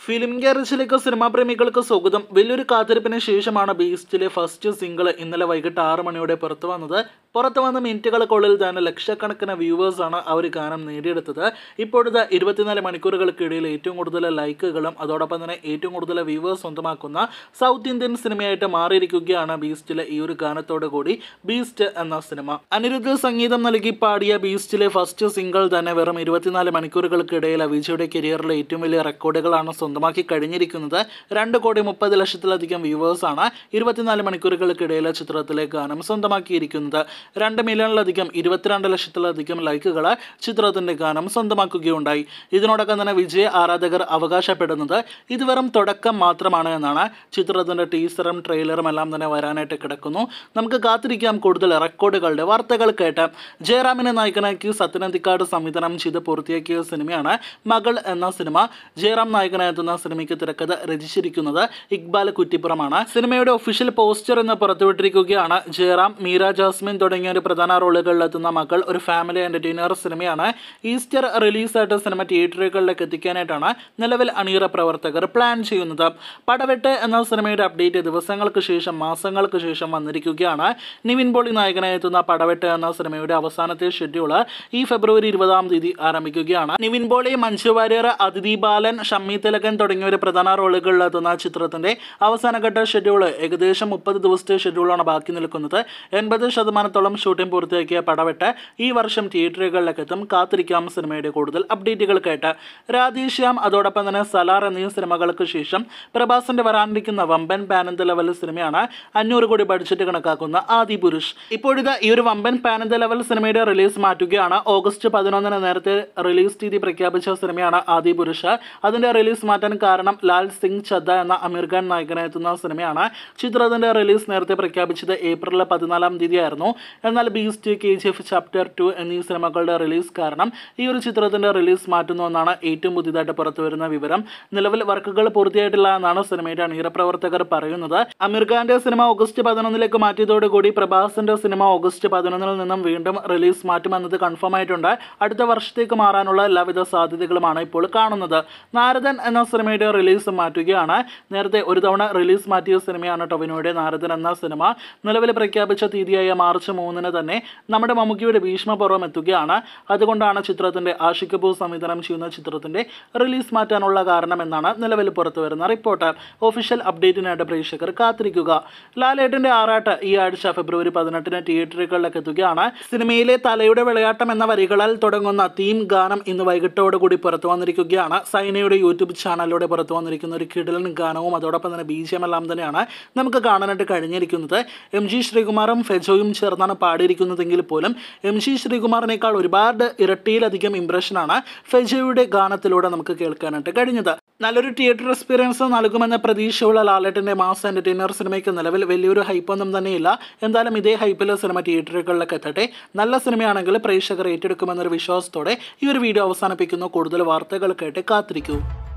film ഗ്യാരേജിലേക്ക് cinema പ്രേമികൾക്ക് സ്വാഗതം വലിയൊരു കാത്തിരിപ്പിന് ശേഷമാണ് ബീസ്റ്റിലെ ഫസ്റ്റ് സിംഗിൾ ഇന്നലെ വൈകിട്ട് ആറ് മണിയോടെ പുറത്തു വന്നത് പുറത്തു വന്ന മിനിറ്റുകൾക്കുള്ളിൽ തന്നെ ലക്ഷക്കണക്കിന് വ്യൂവേഴ്സാണ് ആ ഒരു ഗാനം നേടിയെടുത്തത് ഇപ്പോഴത്തെ ഇരുപത്തിനാല് മണിക്കൂറുകൾക്കിടയിൽ ഏറ്റവും കൂടുതൽ ലൈക്കുകളും അതോടൊപ്പം തന്നെ ഏറ്റവും കൂടുതൽ വ്യൂവേഴ്സ് സ്വന്തമാക്കുന്ന സൗത്ത് ഇന്ത്യൻ സിനിമയായിട്ട് മാറിയിരിക്കുകയാണ് ബീസ്റ്റിലെ ഈ ഒരു ഗാനത്തോടു കൂടി ബീസ്റ്റ് എന്ന സിനിമ അനിരുദ്ധ സംഗീതം നൽകി പാടിയ ബീസ്റ്റിലെ ഫസ്റ്റ് സിംഗിൾ തന്നെ വെറും ഇരുപത്തിനാല് മണിക്കൂറുകൾക്കിടയിൽ വിജയുടെ കരിയറിലെ ഏറ്റവും വലിയ റെക്കോർഡുകളാണ് സ്വന്തമാക്കി കഴിഞ്ഞിരിക്കുന്നത് രണ്ട് കോടി മുപ്പത് ലക്ഷത്തിലധികം വ്യൂവേഴ്സാണ് ഇരുപത്തിനാല് മണിക്കൂറുകൾക്കിടയിൽ ചിത്രത്തിലെ ഗാനം സ്വന്തമാക്കിയിരിക്കുന്നത് രണ്ട് മില്യണിലധികം ഇരുപത്തിരണ്ട് ലക്ഷത്തിലധികം ലൈക്കുകൾ ചിത്രത്തിന്റെ ഗാനം സ്വന്തമാക്കുകയുണ്ടായി ഇതിനോടൊപ്പം തന്നെ വിജയ് ആരാധകർ അവകാശപ്പെടുന്നത് ഇത് വെറും തുടക്കം മാത്രമാണ് എന്നാണ് ചിത്രത്തിന്റെ ടീസറും ട്രെയിലറും എല്ലാം തന്നെ വരാനായിട്ട് കിടക്കുന്നു നമുക്ക് കാത്തിരിക്കാം കൂടുതൽ റെക്കോർഡുകളുടെ വാർത്തകൾ കേട്ട് ജയറാമിനെ നായകനാക്കി സത്യനന്ദിക്കാട് സംവിധാനം ചെയ്ത് പൂർത്തിയാക്കിയ സിനിമയാണ് മകൾ എന്ന സിനിമ ജയറാം നായകനായെത്തുന്ന സിനിമയ്ക്ക് തിരക്കഥ രചിച്ചിരിക്കുന്നത് ഇക്ബാൽ കുറ്റിപ്പുറമാണ് സിനിമയുടെ ഒഫീഷ്യൽ പോസ്റ്റർ എന്ന് പുറത്തുവിട്ടിരിക്കുകയാണ് ജയറാം മീര ജാസ്മിൻ തുടങ്ങിയ ഒരു പ്രധാന റോളുകളിലെത്തുന്ന മകൾ ഒരു ഫാമിലി എന്റർടൈനർ സിനിമയാണ് ഈസ്റ്റർ റിലീസായിട്ട് സിനിമ തിയേറ്ററുകളിലേക്ക് എത്തിക്കാനായിട്ടാണ് നിലവിൽ അണിയറ പ്രവർത്തകർ പ്ലാൻ ചെയ്യുന്നത് പടവെട്ട് എന്ന സിനിമയുടെ അപ്ഡേറ്റ് ദിവസങ്ങൾക്ക് ശേഷം മാസങ്ങൾക്ക് ശേഷം വന്നിരിക്കുകയാണ് നിവിൻ പോളി നായകനായെത്തുന്ന പടവെട്ട് എന്ന സിനിമയുടെ അവസാനത്തെ ഷെഡ്യൂള് ഈ ഫെബ്രുവരി ഇരുപതാം തീയതി ആരംഭിക്കുകയാണ് നിവിൻ പോളി മഞ്ജു വാര്യർ അതിഥി ബാലൻ ഷമ്മി തിലകൻ തുടങ്ങിയ ഒരു പ്രധാന റോളുകളിലെത്തുന്ന ചിത്രത്തിന്റെ അവസാനഘട്ട ഷെഡ്യൂള് ഏകദേശം മുപ്പത് ദിവസത്തെ ഷെഡ്യൂളാണ് ബാക്കി നിൽക്കുന്നത് എൺപത് ശതമാനത്തോളം ഷൂട്ടിംഗ് പൂർത്തിയാക്കിയ പടവെട്ട് ഈ വർഷം തിയേറ്ററുകളിലേക്ക് എത്തും കാത്തിരിക്കാം സിനിമയുടെ കൂടുതൽ അപ്ഡേറ്റുകൾ കേട്ട് രാധേശ്യാം അതോടൊപ്പം തന്നെ സലാർ എന്നീ സിനിമകൾക്ക് ശേഷം പ്രഭാസിന്റെ വരാനിരിക്കുന്ന വമ്പൻ പാനന്ത ലെവൽ സിനിമയാണ് അഞ്ഞൂറ് കോടി ബഡ്ജറ്റ് കണക്കാക്കുന്ന ആദി പുരുഷ് ഇപ്പോഴിത് ഈ ഒരു വമ്പൻ പാനന്ത ലെവൽ സിനിമയുടെ റിലീസ് മാറ്റുകയാണ് ഓഗസ്റ്റ് പതിനൊന്നിന് നേരത്തെ റിലീസ് തീയതി പ്രഖ്യാപിച്ച സിനിമയാണ് ആദി പുരുഷ് അതിന്റെ റിലീസ് മാറ്റാൻ കാരണം ലാൽ സിംഗ് ചദ്ദ എന്ന അമീർ ഖാൻ നായകനെത്തുന്ന സിനിമയാണ് ചിത്രത്തിന്റെ റിലീസ് നേരത്തെ പ്രഖ്യാപിച്ചത് ഏപ്രിൽ പതിനാലാം തീയതി ആയിരുന്നു എന്നാൽ Beast K G F chapter two എന്നീ സിനിമകളുടെ റിലീസ് കാരണം ഈ ഒരു ചിത്രത്തിന്റെ റിലീസ് മാറ്റുന്നു എന്നാണ് ഏറ്റവും പുതിയതായിട്ട് പുറത്തു വരുന്ന വിവരം നിലവിൽ വർക്കുകൾ പൂർത്തിയായിട്ടില്ല എന്നാണ് സിനിമയുടെ അണിയറ പ്രവർത്തകർ പറയുന്നത് അമീർ ഖാന്റെ സിനിമ ഓഗസ്റ്റ് പതിനൊന്നിലേക്ക് മാറ്റിയതോടുകൂടി പ്രഭാസിന്റെ സിനിമ ഓഗസ്റ്റ് പതിനൊന്നിൽ നിന്നും വീണ്ടും റിലീസ് മാറ്റുമെന്നത് കൺഫേം ആയിട്ടുണ്ട് അടുത്ത വർഷത്തേക്ക് മാറാനുള്ള എല്ലാവിധ സാധ്യതകളുമാണ് ഇപ്പോൾ കാണുന്നത് നാരദൻ എന്ന സിനിമയുടെ റിലീസ് മാറ്റുകയാണ് നേരത്തെ ഒരു തവണ റിലീസ് മാറ്റിയ സിനിമയാണ് ടൊവിനോയുടെ നാരദൻ എന്ന സിനിമ നിലവിൽ പ്രഖ്യാപിച്ച തീയതിയായ മാർച്ച് മൂന്നിന് തന്നെ നമ്മുടെ മമ്മൂക്കിയുടെ ഭീഷ്മപർവം എത്തുകയാണ് അതുകൊണ്ടാണ് ചിത്രത്തിന്റെ ആഷിക് കപൂർ സംവിധാനം ചെയ്യുന്ന ചിത്രത്തിന്റെ റിലീസ് മാറ്റാനുള്ള കാരണം എന്നാണ് നിലവിൽ പുറത്തു വരുന്ന റിപ്പോർട്ട് ഒഫീഷ്യൽ അപ്ഡേറ്റിനായിട്ട് പ്രേക്ഷകർ കാത്തിരിക്കുക ലാലേട്ടന്റെ ആറാട്ട് ഈ ആഴ്ച ഫെബ്രുവരി പതിനെട്ടിന് തിയേറ്ററുകളിലേക്ക് എത്തുകയാണ് സിനിമയിലെ തലയുടെ വിളയാട്ടം എന്ന വരികളാൽ തുടങ്ങുന്ന തീം ഗാനം ഇന്ന് വൈകിട്ടോടുകൂടി പുറത്തു വന്നിരിക്കുകയാണ് സൈനയുടെ യൂട്യൂബ് ചാനലിലൂടെ പുറത്തു വന്നിരിക്കുന്ന ഒരു കിടലൻ ഗാനവും അതോടൊപ്പം തന്നെ ബി ജി എം എല്ലാം തന്നെയാണ് നമുക്ക് കാണാനായിട്ട് കഴിഞ്ഞിരിക്കുന്നത് എം ജി ശ്രീകുമാറും ഫെജോയും ചേർന്നാണ് പാടിയിരിക്കുന്നതെങ്കിൽ പോലും എം ജി ശ്രീകുമാറിനേക്കാൾ ഒരുപാട് ഇരട്ടിയിലധികം ഇംപ്രഷനാണ് ഫെജോയുടെ ഗാനത്തിലൂടെ നമുക്ക് കേൾക്കാനായിട്ട് കഴിഞ്ഞത് നല്ലൊരു തിയേറ്റർ എക്സ്പീരിയൻസ് നൽകുമെന്ന പ്രതീക്ഷയുള്ള ലാലേട്ടൻ്റെ മാസ് എൻ്റർടൈനർ സിനിമയ്ക്ക് നിലവിൽ വലിയൊരു ഹൈപ്പൊന്നും തന്നെയില്ല എന്തായാലും ഇതേ ഹൈപ്പിൽ സിനിമ തിയേറ്ററുകളിലേക്ക് എത്തട്ടെ നല്ല സിനിമയാണെങ്കിൽ പ്രേക്ഷകർ ഏറ്റെടുക്കുമെന്നൊരു വിശ്വാസത്തോടെ ഈ ഒരു വീഡിയോ അവസാനിപ്പിക്കുന്നു കൂടുതൽ വാർത്തകൾ കേട്ട് കാത്തിരിക്കൂ